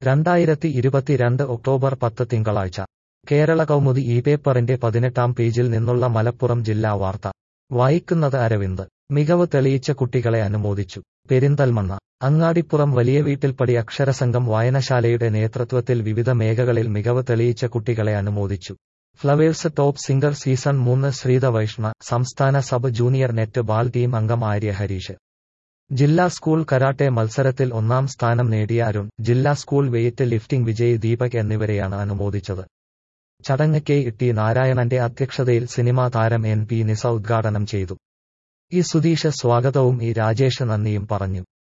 രണ്ടായിരത്തി ഇരുപത്തിരണ്ട് ഒക്ടോബർ പത്ത് തിങ്കളാഴ്ച കേരള കൗമുദി ഈ പേപ്പറിന്റെ പതിനെട്ടാം പേജിൽ നിന്നുള്ള മലപ്പുറം ജില്ലാ വാർത്ത വായിക്കുന്നത് അരവിന്ദ് മികവ് തെളിയിച്ച കുട്ടികളെ അനുമോദിച്ചു പെരിന്തൽമണ്ണ അങ്ങാടിപ്പുറം വലിയ വീട്ടിൽപ്പടി അക്ഷരസംഘം വായനശാലയുടെ നേതൃത്വത്തിൽ വിവിധ മേഖലകളിൽ മികവ് തെളിയിച്ച കുട്ടികളെ അനുമോദിച്ചു ഫ്ലവേഴ്സ് ടോപ്പ് സിംഗർ സീസൺ മൂന്ന് ശ്രീത വൈഷ്ണ സംസ്ഥാന sub junior netball team അംഗം ആര്യ ഹരീഷ് ജില്ലാ സ്കൂൾ കരാട്ടെ മത്സരത്തിൽ ഒന്നാം സ്ഥാനം നേടിയ അരുൺ ജില്ലാ school weightlifting Vijay Deepak എന്നിവരെയാണ് അനുമോദിച്ചത് ചടങ്ങ് കെ ടി നാരായണന്റെ അധ്യക്ഷതയിൽ സിനിമാ താരം എൻ പി നിസ ഉദ്ഘാടനം ചെയ്തു ഇ സുധീഷ് സ്വാഗതവും ഇ രാജേഷ് നന്ദിയും പറഞ്ഞു